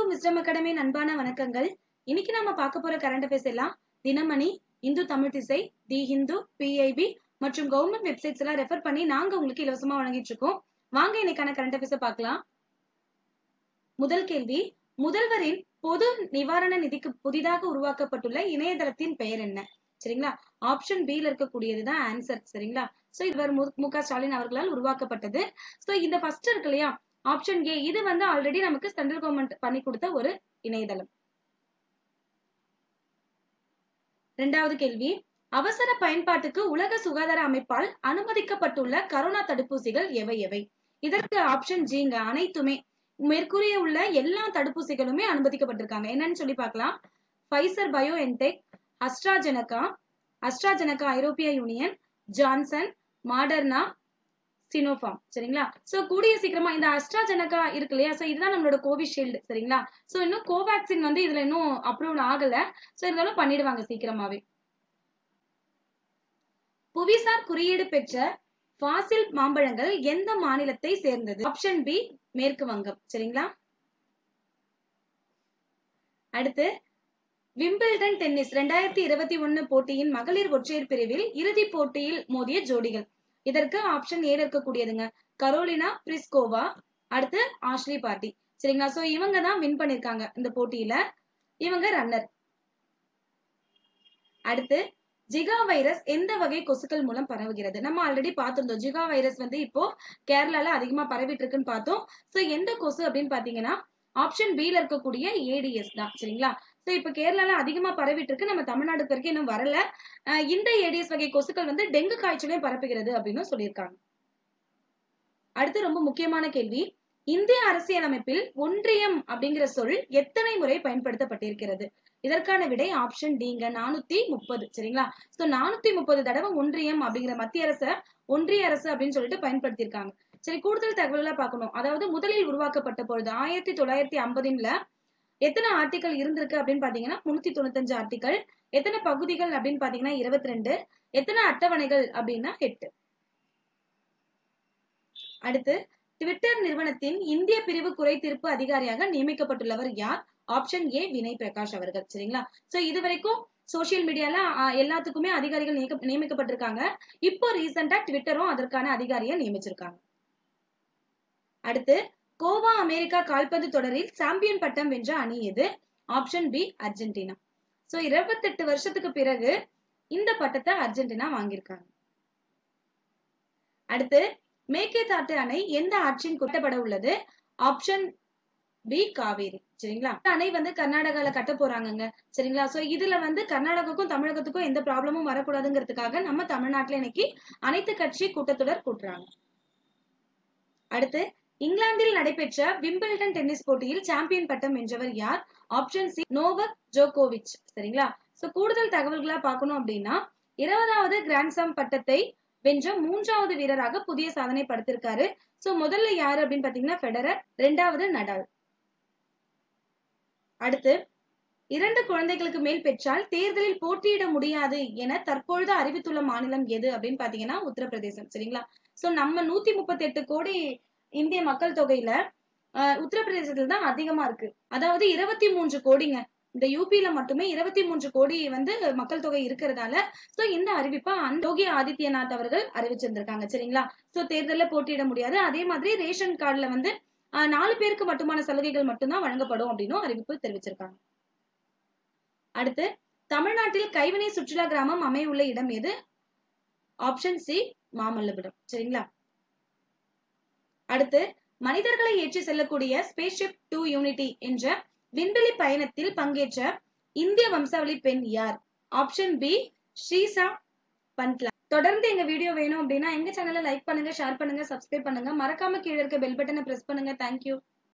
அனைவருக்கும் விஸ்டம் அகாடமியின் அன்பான வணக்கங்கள் இன்னைக்கு நாம பார்க்க போற கரண்ட் அஃபேர்ஸ் எல்லாம் தினமணி இந்து தமிழ் திசை தி ஹிந்து பிஐபி மற்றும் கவர்மெண்ட் வெப்சைட்ஸ் எல்லாம் ரெஃபர் பண்ணி நாங்க உங்களுக்கு இலவசமா வழங்கிட்டு இருக்கோம் வாங்க இன்னைக்கான கரண்ட் அஃபேர்ஸ் பார்க்கலாம் முதல் கேள்வி முதல்வரின் பொது நிவாரண நிதிக்கு புதிதாக உருவாக்கப்பட்டுள்ள இணையதளத்தின் பெயர் என்ன சரிங்களா ஆப்ஷன் பி ல இருக்கக்கூடியதுதான் ஆன்சர் சரிங்களா சோ இவர் மு மு க ஸ்டாலின் அவர்களால் உருவாக்கப்பட்டது சோ இந்த ஃபர்ஸ்ட் இருக்கு இல்லையா ஆப்ஷன் ஏ இது வந்து ஆல்ரெடி நமக்கு சென்ட்ரல் கவர்மெண்ட் பண்ணி கொடுத்த ஒரு இணையதளம் இரண்டாவது கேள்வி அவசர பயன்பாட்டுக்கு உலக சுகாதார அமைப்பால் அனுமதிக்கப்பட்டுள்ள கரோனா தடுப்பூசிகள் எவை எவை இதற்கு ஆப்ஷன் ஜிங்க அனைத்துமே மேற்கூறிய உள்ள எல்லா தடுப்பூசிகளுமே அனுமதிக்கப்பட்டிருக்காங்க என்னன்னு சொல்லி பார்க்கலாம் Pfizer BioNTech AstraZeneca AstraZeneca ஐரோப்பிய யூனியன் ஜான்சன் மாடர்னா சினோஃபார்ம் சரிங்களா சோ கூடிய சீக்கிரமா இந்த அஸ்ட்ராஜெனகா இருக்கு இல்லையா சோ இதுதான் நம்மளோட கோவிஷீல்டு சரிங்களா சோ இன்னும் கோவேக்சின் வந்து இதுல இன்னும் அப்ரூவ் ஆகல சோ இருந்தாலும் பண்ணிடுவாங்க சீக்கிரமாவே புவிசார் குறியீடு பெற்ற பாசில் மாம்பழங்கள் எந்த மாநிலத்தை சேர்ந்தது ஆப்ஷன் பி மேற்கு வங்கம் சரிங்களா அடுத்து விம்பிள்டன் டென்னிஸ் ரெண்டாயிரத்தி இருபத்தி ஒன்னு போட்டியின் மகளிர் ஒற்றையர் பிரிவில் இறுதி போட்டியில் மோதிய ஜோடிகள் இதற்கு ஆப்ஷன் ஏ இருக்கக்கூடியதுங்க கரோலினா பிரிஸ்கோவா அடுத்து ஆஷ்லி பார்ட்டி சரிங்களா சோ இவங்க தான் வின் பண்ணிருக்காங்க இந்த போட்டியில இவங்க ரன்னர் அடுத்து ஜிகா வைரஸ் எந்த வகை கொசுக்கள் மூலம் பரவுகிறது நம்ம ஆல்ரெடி பார்த்திருந்தோம் ஜிகா வைரஸ் வந்து இப்போ கேரளால அதிகமா பரவிட்டு இருக்குன்னு பார்த்தோம் சோ எந்த கொசு அப்படின்னு பாத்தீங்கன்னா ஆப்ஷன் பி ல இருக்கக்கூடிய ஏடிஎஸ் தான் சரிங்களா சோ இப்ப கேரளால அதிகமா பரவிட்டு இருக்கு நம்ம தமிழ்நாடு வரைக்கும் இன்னும் வரல இந்த ஏடிஎஸ் வகை கொசுக்கள் வந்து டெங்கு காய்ச்சலையும் பரப்புகிறது அப்படின்னு சொல்லியிருக்காங்க அடுத்து ரொம்ப முக்கியமான கேள்வி இந்திய அரசியலமைப்பில் ஒன்றியம் அப்படிங்கிற சொல் எத்தனை முறை பயன்படுத்தப்பட்டிருக்கிறது இதற்கான விடை ஆப்ஷன் டிங்க நானூத்தி முப்பது சரிங்களா சோ நானூத்தி முப்பது தடவை ஒன்றியம் அப்படிங்கிற மத்திய அரச ஒன்றிய அரசு அப்படின்னு சொல்லிட்டு பயன்படுத்தியிருக்காங்க சரி கூடுதல் தகவல்களா பார்க்கணும் அதாவது முதலில் உருவாக்கப்பட்ட பொழுது ஆயிரத்தி தொள்ளாயிரத்தி ஐம்பதுல எத்தனை ஆர்டிக்கல் இருந்திருக்கு அப்படின்னு பாத்தீங்கன்னா முன்னூத்தி தொண்ணூத்தஞ்சு ஆர்டிக்கல் எத்தனை பகுதிகள் அப்படின்னு பாத்தீங்கன்னா இருபத்தி ரெண்டு எத்தனை அட்டவணைகள் அப்படின்னா எட்டு அடுத்து ட்விட்டர் நிறுவனத்தின் இந்திய பிரிவு குறை தீர்ப்பு அதிகாரியாக நியமிக்கப்பட்டுள்ளவர் யார் ஆப்ஷன் ஏ வினய் பிரகாஷ் அவர்கள் சரிங்களா சோ இது வரைக்கும் சோசியல் மீடியால எல்லாத்துக்குமே அதிகாரிகள் நியமிக்கப்பட்டிருக்காங்க இப்போ ரீசெண்டா ட்விட்டரும் அதற்கான அதிகாரியை நியமிச்சிருக்காங்க அடுத்து கோவா அமெரிக்கா கால்பந்து தொடரில் சாம்பியன் பட்டம் வென்ற அணி எது ஆப்ஷன் பி அர்ஜென்டினா சோ இருபத்தெட்டு வருஷத்துக்கு பிறகு இந்த பட்டத்தை அர்ஜென்டினா வாங்கியிருக்காங்க அடுத்து மேகேதாட்டு அணை எந்த ஆற்றின் கொட்டப்பட உள்ளது ஆப்ஷன் பி காவேரி சரிங்களா அணை வந்து கர்நாடகால கட்ட போறாங்கங்க சரிங்களா சோ இதுல வந்து கர்நாடகாவுக்கும் தமிழகத்துக்கும் எந்த ப்ராப்ளமும் வரக்கூடாதுங்கிறதுக்காக நம்ம தமிழ்நாட்டுல இன்னைக்கு அனைத்து கட்சி கூட்டத்தொடர் கூட்டுறாங்க அடுத்து இங்கிலாந்தில் நடைபெற்ற விம்பிள்டன் டென்னிஸ் போட்டியில் சாம்பியன் பட்டம் வென்றவர் யார் ஆப்ஷன் சி நோவக் ஜோகோவிச் சரிங்களா சோ கூடுதல் தகவல்களா பார்க்கணும் அப்படின்னா இருபதாவது கிராண்ட்சாம் பட்டத்தை வென்ற மூன்றாவது வீரராக புதிய சாதனை படுத்திருக்காரு சோ முதல்ல யாரு அப்படின்னு பாத்தீங்கன்னா ஃபெடரர் ரெண்டாவது நடால் அடுத்து இரண்டு குழந்தைகளுக்கு மேல் பெற்றால் தேர்தலில் போட்டியிட முடியாது என தற்பொழுது அறிவித்துள்ள மாநிலம் எது அப்படின்னு பாத்தீங்கன்னா உத்தரப்பிரதேசம் சரிங்களா சோ நம்ம நூத்தி முப்பத்தி எட்டு கோடி இந்திய மக்கள் தொகையில உத்தரப்பிரதேசத்துல தான் அதிகமா இருக்கு அதாவது இருபத்தி மூன்று கோடிங்க இந்த யூபியில மட்டுமே இருபத்தி மூன்று கோடி வந்து மக்கள் தொகை இருக்கிறதால சோ இந்த அறிவிப்பை யோகி ஆதித்யநாத் அவர்கள் அறிவிச்சிருந்திருக்காங்க சரிங்களா சோ தேர்தல்ல போட்டியிட முடியாது அதே மாதிரி ரேஷன் கார்டுல வந்து நாலு பேருக்கு மட்டுமான சலுகைகள் மட்டும்தான் வழங்கப்படும் அப்படின்னு அறிவிப்பு தெரிவிச்சிருக்காங்க அடுத்து தமிழ்நாட்டில் கைவினை சுற்றுலா கிராமம் அமையுள்ள இடம் எது ஆப்ஷன் சி மாமல்லபுரம் சரிங்களா அடுத்து மனிதர்களை ஏற்றி செல்லக்கூடிய ஸ்பேஸ்ஷிப் டூ யூனிட்டி என்ற விண்வெளி பயணத்தில் பங்கேற்ற இந்திய வம்சாவளி பெண் யார் ஆப்ஷன் பி ஸ்ரீசா பண்ட்லா தொடர்ந்து எங்க வீடியோ வேணும் அப்படின்னா எங்க சேனலை லைக் பண்ணுங்க ஷேர் பண்ணுங்க சப்ஸ்கிரைப் பண்ணுங்க மறக்காம கீழே இருக்க பெல் பட்டனை பிரஸ் பண்ணுங்க தேங்க்யூ